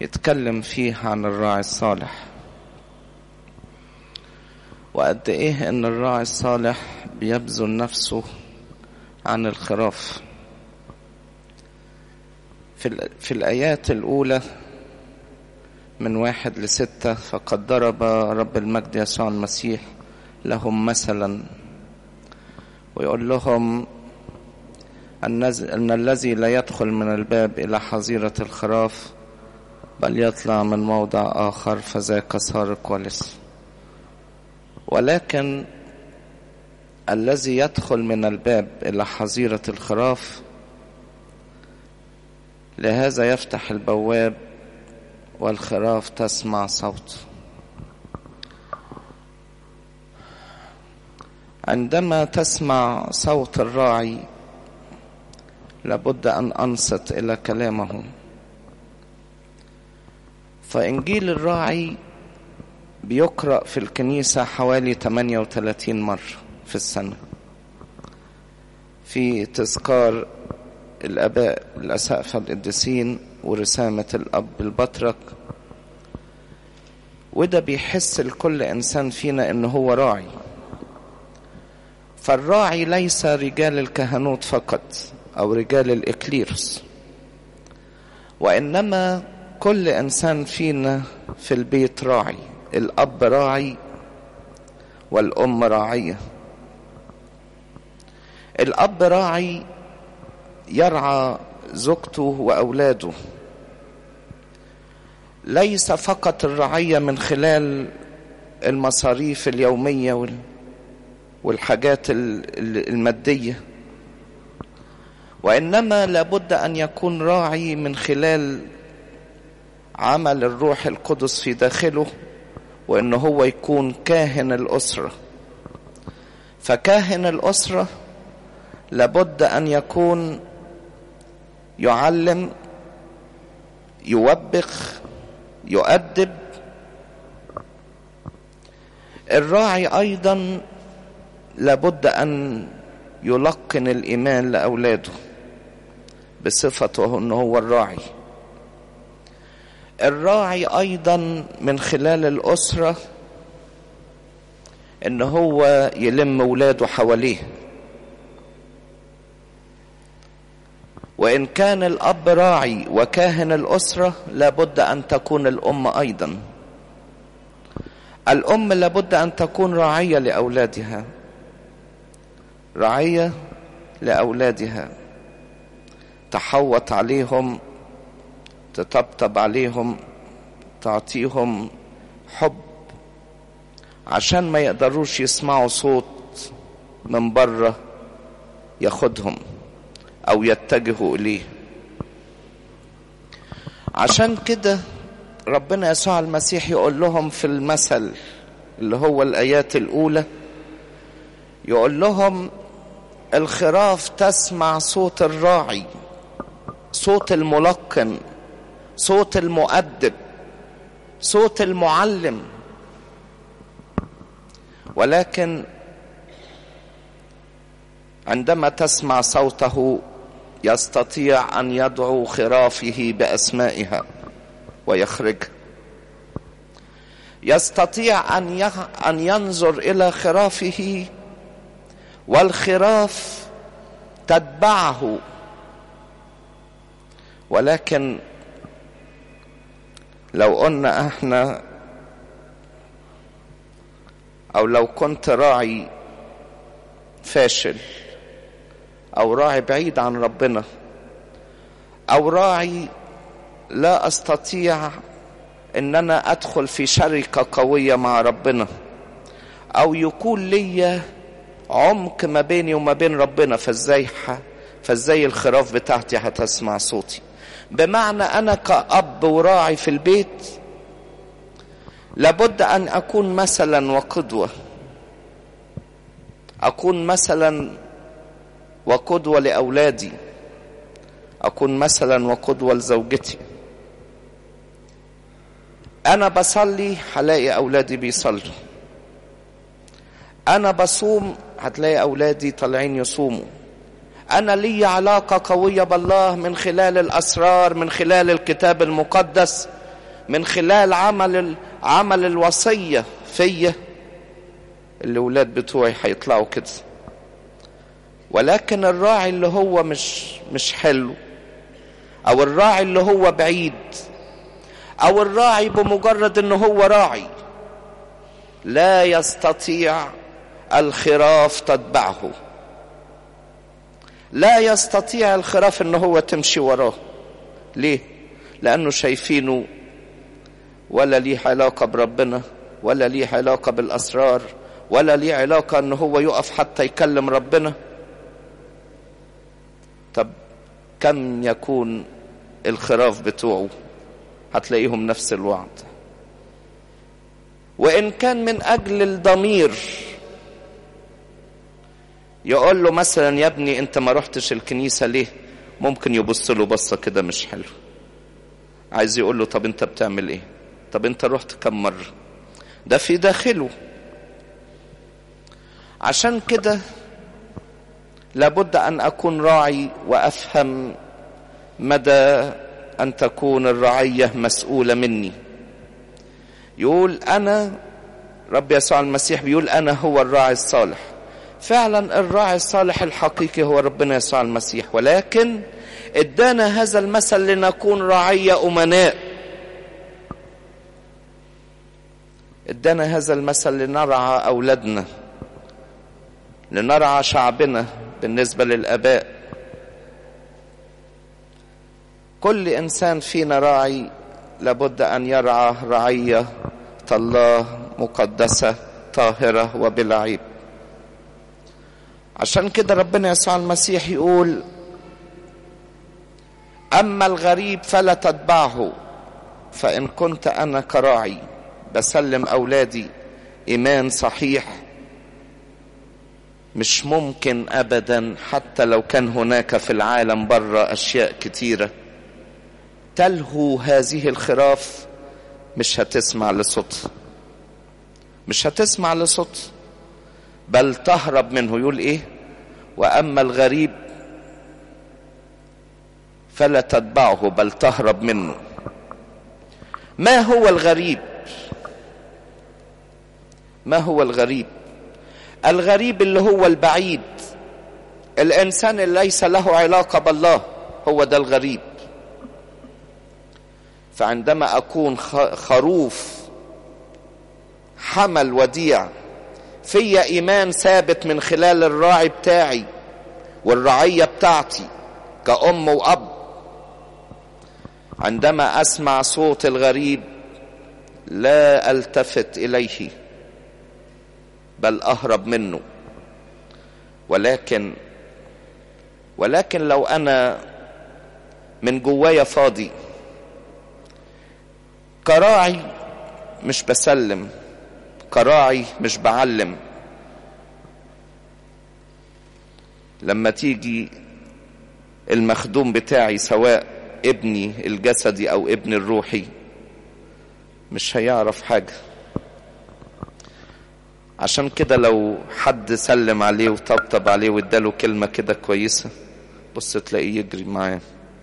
يتكلم فيه عن الراعي الصالح وقد ايه ان الراعي الصالح بيبذل نفسه عن الخراف في, في الآيات الأولى من واحد لستة فقد ضرب رب المجد يسوع المسيح لهم مثلا ويقول لهم أن الذي لا يدخل من الباب إلى حظيرة الخراف بل يطلع من موضع آخر فذاك سارق ولص ولكن الذي يدخل من الباب إلى حظيرة الخراف لهذا يفتح البواب والخراف تسمع صوته عندما تسمع صوت الراعي لابد ان انصت الى كلامه فانجيل الراعي بيقرا في الكنيسه حوالي 38 مره في السنه في تذكار الاباء الاسقفه القديسين ورسامه الاب البطرك وده بيحس لكل انسان فينا ان هو راعي فالراعي ليس رجال الكهنوت فقط او رجال الاكليروس وانما كل انسان فينا في البيت راعي الاب راعي والام راعيه الاب راعي يرعى زوجته واولاده ليس فقط الرعيه من خلال المصاريف اليوميه والحاجات الماديه وانما لابد ان يكون راعي من خلال عمل الروح القدس في داخله وان هو يكون كاهن الاسره فكاهن الاسره لابد ان يكون يعلم يوبخ يؤدب الراعي ايضا لابد ان يلقن الايمان لاولاده بصفته ان هو الراعي الراعي ايضا من خلال الاسره ان هو يلم ولاده حواليه وان كان الاب راعي وكاهن الاسره لابد ان تكون الام ايضا الام لابد ان تكون راعيه لاولادها رعيه لاولادها تحوط عليهم تطبطب عليهم تعطيهم حب عشان ما يقدروش يسمعوا صوت من بره ياخدهم او يتجهوا اليه عشان كده ربنا يسوع المسيح يقول لهم في المثل اللي هو الايات الاولى يقول لهم الخراف تسمع صوت الراعي صوت الملقن صوت المؤدب صوت المعلم ولكن عندما تسمع صوته يستطيع ان يدعو خرافه باسمائها ويخرجها يستطيع ان ان ينظر الى خرافه والخراف تتبعه ولكن لو قلنا احنا او لو كنت راعي فاشل او راعي بعيد عن ربنا او راعي لا استطيع ان انا ادخل في شركه قويه مع ربنا او يكون ليا عمق ما بيني وما بين ربنا فازاي فازاي الخراف بتاعتي هتسمع صوتي بمعنى انا كاب وراعي في البيت لابد ان اكون مثلا وقدوه اكون مثلا وقدوه لاولادي اكون مثلا وقدوه لزوجتي انا بصلي هلاقي اولادي بيصلوا انا بصوم هتلاقي اولادي طالعين يصوموا انا لي علاقه قويه بالله من خلال الاسرار من خلال الكتاب المقدس من خلال عمل عمل الوصية فيا الأولاد بتوعي هيطلعوا كده ولكن الراعي اللي هو مش مش حلو أو الراعي اللي هو بعيد أو الراعي بمجرد إنه هو راعي لا يستطيع الخراف تتبعه لا يستطيع الخراف ان هو تمشي وراه ليه لانه شايفينه ولا ليه علاقة بربنا ولا ليه علاقة بالاسرار ولا ليه علاقة ان هو يقف حتى يكلم ربنا طب كم يكون الخراف بتوعه هتلاقيهم نفس الوعد وان كان من اجل الضمير يقول له مثلا يا ابني انت ما رحتش الكنيسة ليه ممكن يبص له بصة كده مش حلو عايز يقول له طب انت بتعمل ايه طب انت رحت كم مرة ده في داخله عشان كده لابد ان اكون راعي وافهم مدى ان تكون الرعية مسؤولة مني يقول انا رب يسوع المسيح بيقول انا هو الراعي الصالح فعلا الراعي الصالح الحقيقي هو ربنا يسوع المسيح ولكن ادانا هذا المثل لنكون رعية أمناء ادانا هذا المثل لنرعى أولادنا لنرعى شعبنا بالنسبة للآباء كل إنسان فينا راعي لابد أن يرعى رعية الله مقدسة طاهرة وبلا عيب عشان كده ربنا يسوع المسيح يقول أما الغريب فلا تتبعه فإن كنت أنا كراعي بسلم أولادي إيمان صحيح مش ممكن أبدا حتى لو كان هناك في العالم بره أشياء كتيرة تلهو هذه الخراف مش هتسمع لصوتها مش هتسمع لصوتها بل تهرب منه يقول ايه واما الغريب فلا تتبعه بل تهرب منه ما هو الغريب ما هو الغريب الغريب اللي هو البعيد الانسان اللي ليس له علاقه بالله هو ده الغريب فعندما اكون خروف حمل وديع في ايمان ثابت من خلال الراعي بتاعي والرعيه بتاعتي كأم وأب عندما أسمع صوت الغريب لا ألتفت إليه بل أهرب منه ولكن ولكن لو أنا من جوايا فاضي كراعي مش بسلم كراعي مش بعلم لما تيجي المخدوم بتاعي سواء ابني الجسدي او ابني الروحي مش هيعرف حاجة عشان كده لو حد سلم عليه وطبطب عليه واداله كلمة كده كويسة بص تلاقيه يجري معاه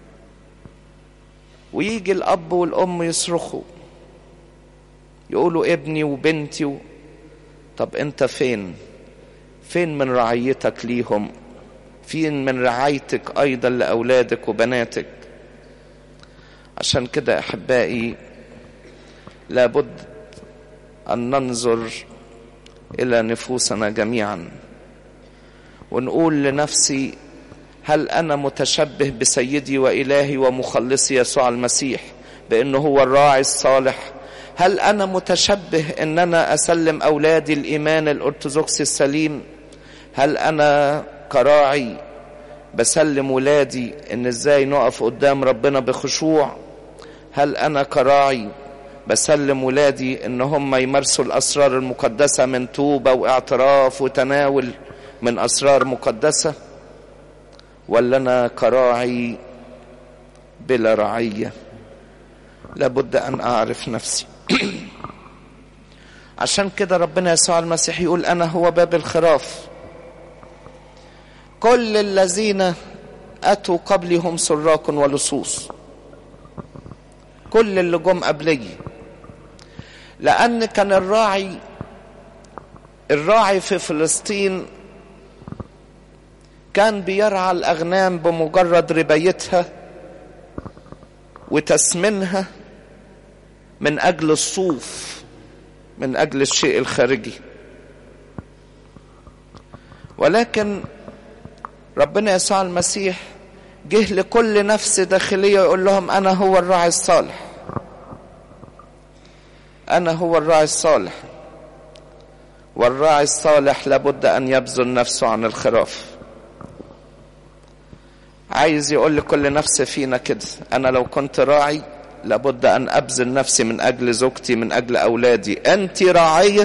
ويجي الأب والأم يصرخوا يقولوا ابني وبنتي و... طب انت فين فين من رعيتك ليهم فين من رعايتك ايضا لاولادك وبناتك عشان كده احبائي لابد ان ننظر الى نفوسنا جميعا ونقول لنفسي هل انا متشبه بسيدي والهي ومخلصي يسوع المسيح بانه هو الراعي الصالح هل انا متشبه ان انا اسلم اولادي الايمان الارثوذكسي السليم هل انا كراعي بسلم ولادي ان ازاي نقف قدام ربنا بخشوع هل انا كراعي بسلم ولادي ان هم يمارسوا الاسرار المقدسه من توبه واعتراف وتناول من اسرار مقدسه ولا انا كراعي بلا رعيه لابد ان اعرف نفسي عشان كده ربنا يسوع المسيح يقول انا هو باب الخراف كل الذين اتوا قبلي هم سراق ولصوص كل اللي جم قبلي لأن كان الراعي الراعي في فلسطين كان بيرعى الأغنام بمجرد ربايتها وتسمينها من أجل الصوف من أجل الشيء الخارجي ولكن ربنا يسوع المسيح جه لكل نفس داخلية يقول لهم أنا هو الراعي الصالح أنا هو الراعي الصالح والراعي الصالح لابد أن يبذل نفسه عن الخراف عايز يقول لكل نفس فينا كده أنا لو كنت راعي لابد أن أبذل نفسي من أجل زوجتي من أجل أولادي أنت راعية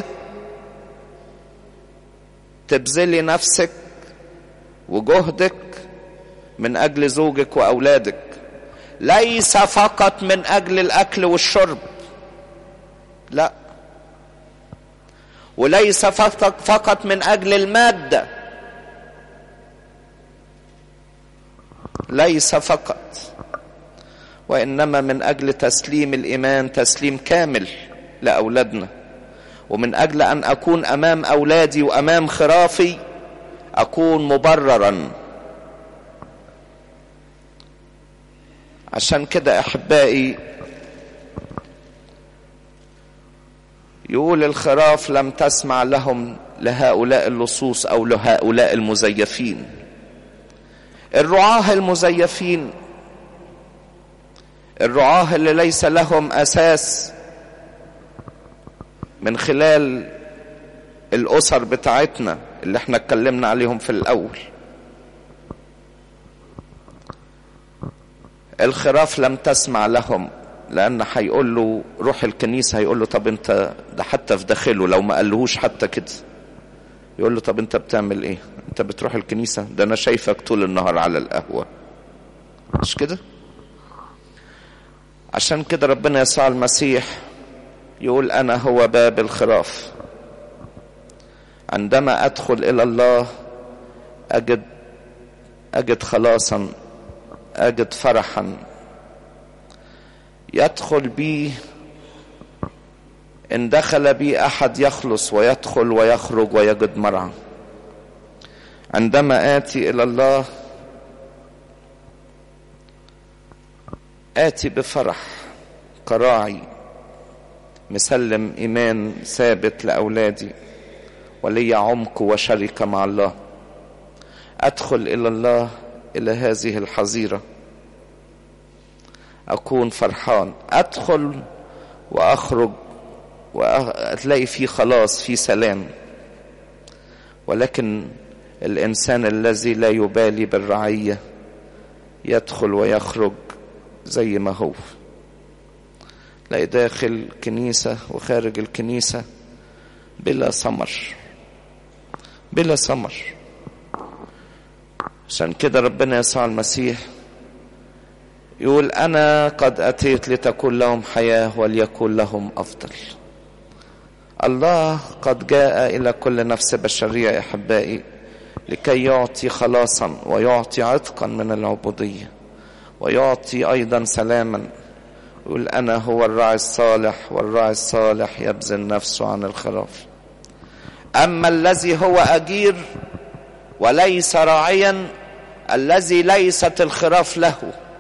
تبذلي نفسك وجهدك من أجل زوجك وأولادك ليس فقط من أجل الأكل والشرب لا وليس فقط من أجل المادة ليس فقط وإنما من أجل تسليم الإيمان تسليم كامل لأولادنا ومن أجل أن أكون أمام أولادي وأمام خرافي أكون مبررا عشان كده أحبائي يقول الخراف لم تسمع لهم لهؤلاء اللصوص أو لهؤلاء المزيفين الرعاة المزيفين الرعاة اللي ليس لهم أساس من خلال الأسر بتاعتنا اللي احنا اتكلمنا عليهم في الأول الخراف لم تسمع لهم لأن هيقول له روح الكنيسة هيقول له طب أنت ده حتى في داخله لو ما قالهوش حتى كده يقول له طب أنت بتعمل إيه؟ أنت بتروح الكنيسة ده أنا شايفك طول النهار على القهوة مش كده؟ عشان كده ربنا يسوع المسيح يقول أنا هو باب الخراف عندما أدخل إلى الله أجد أجد خلاصا أجد فرحا يدخل بي إن دخل بي أحد يخلص ويدخل ويخرج ويجد مرعى عندما آتي إلى الله آتي بفرح كراعي مسلم إيمان ثابت لأولادي ولي عمق وشركة مع الله أدخل إلى الله إلى هذه الحظيرة أكون فرحان أدخل وأخرج وأتلاقي في خلاص في سلام ولكن الإنسان الذي لا يبالي بالرعية يدخل ويخرج زي ما هو تلاقي داخل كنيسة وخارج الكنيسة بلا ثمر بلا ثمر عشان كده ربنا يسوع المسيح يقول أنا قد أتيت لتكون لهم حياة وليكن لهم أفضل الله قد جاء إلى كل نفس بشرية يا أحبائي لكي يعطي خلاصا ويعطي عتقا من العبودية ويعطي أيضا سلاما يقول أنا هو الراعي الصالح والراعي الصالح يبذل نفسه عن الخراف أما الذي هو أجير وليس راعيا الذي ليست الخراف له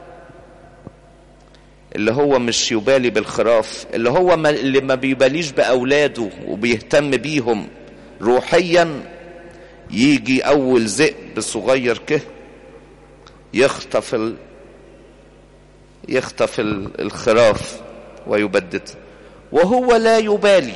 اللي هو مش يبالي بالخراف اللي هو ما اللي ما بيباليش بأولاده وبيهتم بيهم روحيا يجي أول ذئب صغير كه يخطف ال... يخطف الخراف ويبدد وهو لا يبالي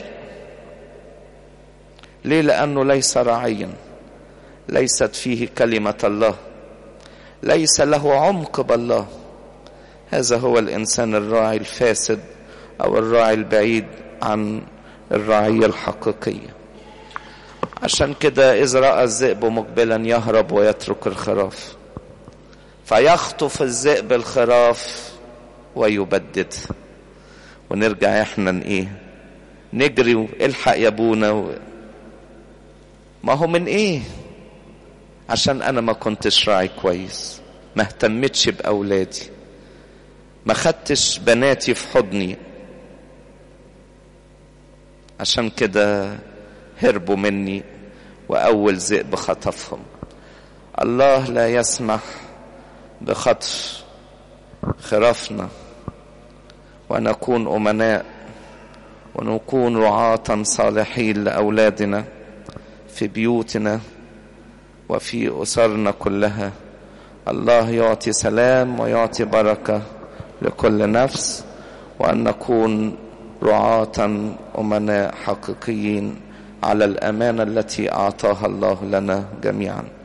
ليه لأنه ليس راعيا ليست فيه كلمة الله ليس له عمق بالله هذا هو الإنسان الراعي الفاسد أو الراعي البعيد عن الرعية الحقيقية عشان كده إذا رأى الذئب مقبلا يهرب ويترك الخراف فيخطف الذئب الخراف ويبدد ونرجع احنا ايه نجري والحق يا ابونا و... ما هو من ايه عشان انا ما كنتش راعي كويس ما اهتمتش باولادي ما خدتش بناتي في حضني عشان كده هربوا مني واول ذئب خطفهم الله لا يسمح بخطف خرافنا ونكون امناء ونكون رعاة صالحين لاولادنا في بيوتنا وفي اسرنا كلها الله يعطي سلام ويعطي بركه لكل نفس وان نكون رعاة امناء حقيقيين على الامانه التي اعطاها الله لنا جميعا